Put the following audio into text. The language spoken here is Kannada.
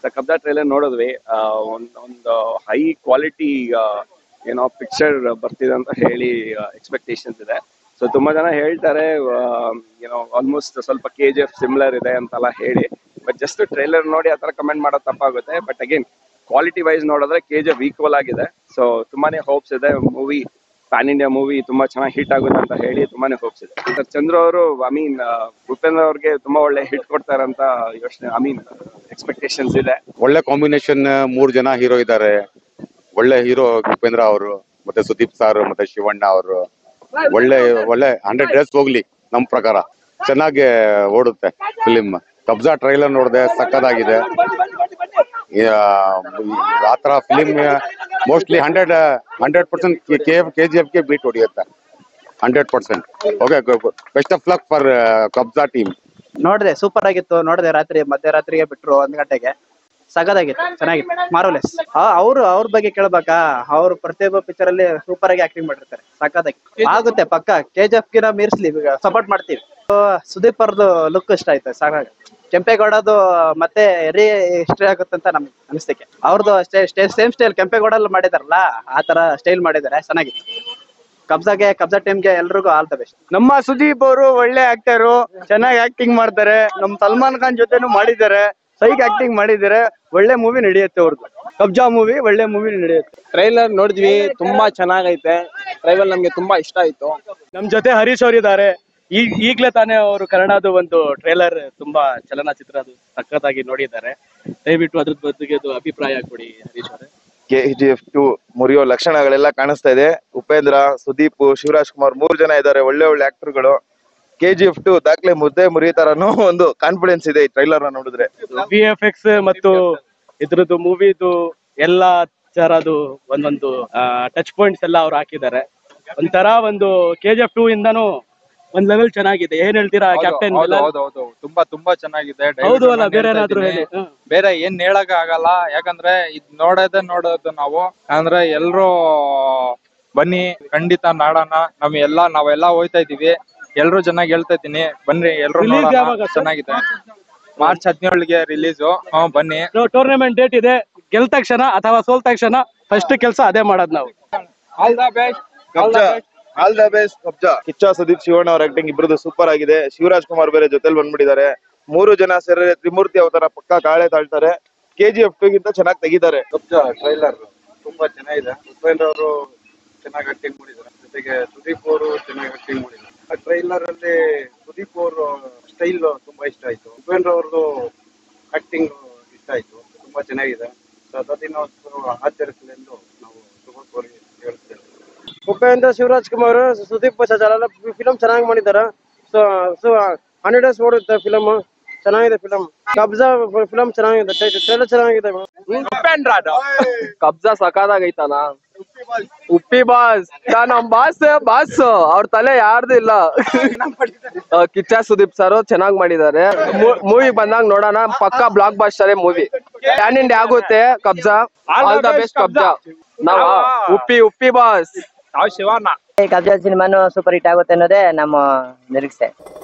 ಕಬ್ಜಾ ಟ್ರೈಲರ್ ನೋಡಿದ್ವಿ ಆ, ಒಂದ್ ಒಂದು ಹೈ ಕ್ವಾಲಿಟಿ ಏನೋ ಪಿಕ್ಚರ್ ಬರ್ತಿದೆ ಅಂತ ಹೇಳಿ ಎಕ್ಸ್ಪೆಕ್ಟೇಷನ್ಸ್ ಇದೆ ಸೊ ತುಂಬಾ ಜನ ಹೇಳ್ತಾರೆ ಏನೋ ಆಲ್ಮೋಸ್ಟ್ ಸ್ವಲ್ಪ ಕೆ ಜಿ ಎಫ್ ಸಿಮಿಲರ್ ಇದೆ ಅಂತೆಲ್ಲ ಹೇಳಿ ಬಟ್ ಜಸ್ಟ್ ಟ್ರೈಲರ್ ನೋಡಿ ಆ ಥರ ಕಮೆಂಟ್ ಮಾಡೋದು ತಪ್ಪಾಗುತ್ತೆ ಬಟ್ ಅಗೇನ್ ಕ್ವಾಲಿಟಿ ವೈಸ್ ನೋಡಿದ್ರೆ ಕೆ ಜಿ ಎಫ್ ಈಕ್ವಲ್ ಆಗಿದೆ ಸೊ ತುಂಬಾನೇ ಹೋಪ್ಸ್ ಇದೆ ಮೂವಿ ಪ್ಯಾನ್ ಇಂಡಿಯಾ ಮೂವಿ ತುಂಬಾ ಚೆನ್ನಾಗಿ ಹಿಟ್ ಆಗುತ್ತೆ ಅಂತ ಹೇಳಿ ತುಂಬಾನೇ ಹೋಪ್ಸ್ ಇದೆ ಸರ್ ಚಂದ್ರು ಅವರು ಐ ಮೀನ್ ಭೂಪೇಂದ್ರ ಅವ್ರಿಗೆ ತುಂಬಾ ಒಳ್ಳೆ ಹಿಟ್ ಕೊಡ್ತಾರೆ ಅಂತ ಯೋಚನೆ ಐ ಮೀನ್ ಎಕ್ಸ್ಪೆಕ್ಟೇಷನ್ಸ್ ಇದೆ ಒಳ್ಳೆ ಕಾಂಬಿನೇಷನ್ ಮೂರ್ ಜನ ಹೀರೋ ಇದ್ದಾರೆ ಒಳ್ಳೆ ಹೀರೋ ಉಪೇಂದ್ರ ಅವರು ಮತ್ತೆ ಸುದೀಪ್ ಸರ್ ಮತ್ತೆ ಶಿವಣ್ಣ ಅವರು ಒಳ್ಳೆ ಒಳ್ಳೆ ಹಂಡ್ರೆಡ್ ಡೇಸ್ ಹೋಗ್ಲಿ ನಮ್ ಪ್ರಕಾರ ಚೆನ್ನಾಗಿ ಓಡುತ್ತೆ ಫಿಲಿಮ್ ಕಬ್ಜಾ ಟ್ರೈಲರ್ ನೋಡಿದೆ ಸಕ್ಕದಾಗಿದೆ ಆತರ film mostly hundred hundred percent K F K G F ಗೆ ಬೀಟ್ ಹೊಡಿಯುತ್ತೆ hundred percent okay best of luck for Kabzaa team ನೋಡಿದೆ ಸೂಪರ್ ಆಗಿತ್ತು ನೋಡಿದೆ ರಾತ್ರಿ ಮಧ್ಯರಾತ್ರಿಗೆ ಬಿಟ್ರು ಒಂದ್ ಗಂಟೆಗೆ ಸಗದಾಗಿತ್ತು ಚೆನ್ನಾಗಿತ್ತು ಮಾರ್ವಲೆಸ್ ಅವ್ರು ಅವ್ರ ಬಗ್ಗೆ ಕೇಳ್ಬೇಕಾ ಅವ್ರು ಪ್ರತಿಯೊಬ್ಬ ಪಿಕ್ಚರ್ ಅಲ್ಲಿ ಸೂಪರ್ ಆಗಿ ಆಕ್ಟಿಂಗ್ ಮಾಡಿರ್ತಾರೆ ಸಖತ್ತಾಗಿ ಆಗುತ್ತೆ ಪಕ್ಕ ಕೆ ಜಿ ಎಫ್ ಗಿನ ಮೀರ್ಸ್ಲಿ ಸಪೋರ್ಟ್ ಮಾಡ್ತೀವಿ So, ಸುದೀಪ್ ಅವ್ರದ್ದು ಲುಕ್ ಇಷ್ಟ ಆಯ್ತು ಸಾಕಾಗ ಕೆಂಪೇಗೌಡದು ಮತ್ತೆ ರೀ ಹಿಸ್ಟ್ರಿ ಆಗುತ್ತೆ ಅಂತ ನಮ್ಗೆ ಅನಿಸ್ತಿಕೆ ಅವ್ರದ್ದು ಸ್ಟೈಲ್ ಸೇಮ್ ಸ್ಟೈಲ್ ಕೆಂಪೇಗೌಡಲ್ಲಿ ಮಾಡಿದಾರಲ್ಲ ಆ ತರ ಸ್ಟೈಲ್ ಮಾಡಿದ್ದಾರೆ ಚೆನ್ನಾಗಿತ್ತು ಕಬ್ಜಾಗೆ ಕಬ್ಜಾ ಟೀಮ್ಗೆ ಎಲ್ರಿಗೂ ಆಲ್ ದ ಬೆಸ್ಟ್ ನಮ್ಮ ಸುದೀಪ್ ಅವರು ಒಳ್ಳೆ ಆಕ್ಟರು ಚೆನ್ನಾಗಿ ಆಕ್ಟಿಂಗ್ ಮಾಡ್ತಾರೆ ನಮ್ ಸಲ್ಮಾನ್ ಖಾನ್ ಜೊತೆನೂ ಮಾಡಿದ್ದಾರೆ ಸೈಕ್ ಆಕ್ಟಿಂಗ್ ಮಾಡಿದ್ದಾರೆ ಒಳ್ಳೆ ಮೂವಿ ನಡೆಯುತ್ತೆ ಅವ್ರದ್ದು ಕಬ್ಜಾ ಮೂವಿ ಒಳ್ಳೆ ಮೂವಿ ನಡೆಯುತ್ತೆ ಟ್ರೈಲರ್ ನೋಡಿದ್ವಿ ತುಂಬಾ ಚೆನ್ನಾಗೈತೆ ಟ್ರೈಲರ್ ನಮ್ಗೆ ತುಂಬಾ ಇಷ್ಟ ಆಯ್ತು ನಮ್ ಜೊತೆ ಹರೀಶ್ ಅವ್ರು ಇದ್ದಾರೆ ಈಗ ಈಗ್ಲೇ ತಾನೇ ಅವರು ಕನ್ನಡದ ಒಂದು ಟ್ರೇಲರ್ ತುಂಬಾ ಚಲನಚಿತ್ರ ಅದು ಸಖತ್ತಾಗಿ ನೋಡಿದ್ದಾರೆ ದಯವಿಟ್ಟು ಅದ್ರ ಬಗ್ಗೆ ಅದು ಅಭಿಪ್ರಾಯ ಕೊಡಿ ಹರೀಶ್ ಅವರೇ ಕೆ ಜಿ ಎಫ್ ಟು ಮುರಿಯೋ ಲಕ್ಷಣಗಳೆಲ್ಲ ಕಾಣಿಸ್ತಾ ಇದೆ ಉಪೇಂದ್ರ ಸುದೀಪ್ ಶಿವರಾಜ್ ಕುಮಾರ್ ಮೂರ್ ಜನ ಇದ್ದಾರೆ ಒಳ್ಳೆ ಒಳ್ಳೆ ಆಕ್ಟರ್ಗಳು ಕೆ ಜಿ ಎಫ್ ಟು ದಾಖಲೆ ಮುದ್ದೆ ಮುರಿತಾರನೋ ಒಂದು ಕಾನ್ಫಿಡೆನ್ಸ್ ಇದೆ ಈ ಟ್ರೈಲರ್ ನ ನೋಡಿದ್ರೆ ವಿ ಎಫ್ ಎಕ್ಸ್ ಮತ್ತು ಇದ್ರದ್ದು ಮೂವಿದು ಎಲ್ಲಾ ತರದು ಒಂದೊಂದು ಟಚ್ ಪಾಯಿಂಟ್ಸ್ ಎಲ್ಲ ಅವ್ರು ಹಾಕಿದ್ದಾರೆ ಒಂಥರ ಒಂದು ಕೆ ಜಿ ಎಫ್ ಟೂ ಇಂದಾನು ಒಂದ್ ಲೆವೆಲ್ ಚೆನ್ನಾಗಿದೆ ಏನ್ ಹೇಳ್ತೀರಾ ಕ್ಯಾಪ್ಟನ್ ಹೌದು ತುಂಬಾ ತುಂಬಾ ಚೆನ್ನಾಗಿದೆ ಹೌದು ದಯವಿಟ್ಟು ಅಲ್ಲ ನಾನು ಬೇರೆ ಹೇಳ್ತಾ ಏನಾದ್ರು ಇದ್ದೀನಿ. ಹೇಳಿ ಹ. ಬೇರೆ ಏನ್ ಹೇಳಕ್ ಆಗಲ್ಲ ಯಾಕಂದ್ರೆ ಇದ್ ನೋಡೋದೇ ನೋಡೋದು ನಾವು ಅಂದ್ರೆ ಎಲ್ರು ಬನ್ನಿ ಖಂಡಿತ ನಾಡೋಣ ನಮ್ ಎಲ್ಲಾ ನಾವೆಲ್ಲಾ ಹೋಯ್ತಾ ಇದೀವಿ ಎಲ್ರು ಚೆನ್ನಾಗಿ ಹೇಳ್ತಾ ಇದ್ದೀನಿ ಬನ್ನಿ ಎಲ್ರು Release ನೋಡೋಣ. ಯಾವಾಗ sir? ಚೆನ್ನಾಗಿದೆ ಮಾರ್ಚ್ ಹದಿನೇಳಿಗೆ ರಿಲೀಸು ಹ್ಮ್ ಬನ್ನಿ ಟೂರ್ನಮೆಂಟ್ ಡೇಟ್ ಇದೆ ಗೆಲ್ ತಕ್ಷಣ ಅಥವಾ ಸೋಲ್ ತಕ್ಷಣ ಫಸ್ಟ್ ಕೆಲಸ ಅದೇ ಮಾಡೋದು ನಾವು all the best Kabzaa all the best Kabzaa Kichcha Sudeep Shivanna ಅವ್ರ ಆಕ್ಟಿಂಗ್ ಇಬ್ರದ್ದು ಸೂಪರ್ ಆಗಿದೆ ಶಿವರಾಜ್ ಕುಮಾರ್ ಬೇರೆ ಜೊತೆಲಿ ಬಂದ್ಬಿಟ್ಟಿದ್ದಾರೆ ಮೂರು ಜನ ಸೇರಿ ತ್ರಿಮೂರ್ತಿ ಅವತಾರ ಪಕ್ಕ ಕಾಳೆ ತಾಳ್ತಾರೆ ಕೆ ಜಿ ಎಫ್ ಟು ಗಿಂತ ಚೆನ್ನಾಗಿ ತೆಗಿತಾರೆ ಕಬ್ಜಾ ಟ್ರೈಲರ್ ತುಂಬಾ ಚೆನ್ನಾಗಿದೆ ಉಪೇಂದ್ರ ಅವರು ಚೆನ್ನಾಗಿ ಆಕ್ಟಿಂಗ್ ಮಾಡಿದ್ದಾರೆ ಜೊತೆಗೆ ಸುದೀಪ್ ಅವರು ಚೆನ್ನಾಗಿ ಆಕ್ಟಿಂಗ್ ಮಾಡಿದ್ದಾರೆ ಟ್ರೈಲರ್ ಅಲ್ಲಿ ಸುದೀಪ್ ಅವರು ಸ್ಟೈಲ್ ತುಂಬಾ ಇಷ್ಟ ಆಯ್ತು ಉಪೇಂದ್ರ ಅವ್ರದ್ದು ಆಕ್ಟಿಂಗ್ ಇಷ್ಟ ಆಯ್ತು ತುಂಬಾ ಚೆನ್ನಾಗಿದೆ ಶತ ದಿನೋತ್ಸವ ಆಚರಿಸಲೆಂದು ನಾವು ಶುಭ ಕೋರಿ ಹೇಳ್ತೇವೆ ಉಪೇಂದ್ರ ಶಿವರಾಜ್ ಕುಮಾರ್ ಸುದೀಪ್ ಎಲ್ಲ ಫಿಲಂ ಚೆನ್ನಾಗಿ ಮಾಡಿದ್ದಾರೆ ಸೊ ಸೊ ಹಂಡ್ರೆಡ್ ಡೇಸ್ ಓಡುತ್ತೆ ಫಿಲಮ್ ಚೆನ್ನಾಗಿದೆ ಫಿಲಮ್ ಕಬ್ಜಾ ಫಿಲಂ ಚೆನ್ನಾಗಿದೆ ಟ್ರೈಲರ್ ಚೆನ್ನಾಗಿದೆ ಉಪೇಂದ್ರ ಕಬ್ಜಾ ಸಕಾದಾಗೈತನ ಉಪ್ಪಿ ಬಾಸ್ ನಮ್ ಬಾಸ್ ಬಾಸ್ ಅವ್ರ ತಲೆ ಯಾರ್ದು ಇಲ್ಲ ಆ, ಕಿಚ್ಚ ಸುದೀಪ್ ಸರ್ ಚೆನ್ನಾಗ್ ಮಾಡಿದ್ದಾರೆ ಮೂವಿ ಬಂದಾಗ ನೋಡೋಣ ಪಕ್ಕಾ blockbuster movie pan India ಆಗುತ್ತೆ Kabzaa all the best Kabzaa ನಾವ ಉಪ್ಪಿ ಉಪ್ಪಿ ಬಾಸ್ ನಾವ್ ಶಿವಣ್ಣ ಕಬ್ಜಾ ಸಿನಿಮಾನು ಸೂಪರ್ ಹಿಟ್ ಆಗುತ್ತೆ ಅನ್ನೋದೇ ನಮ್ಮ ನಿರೀಕ್ಷೆ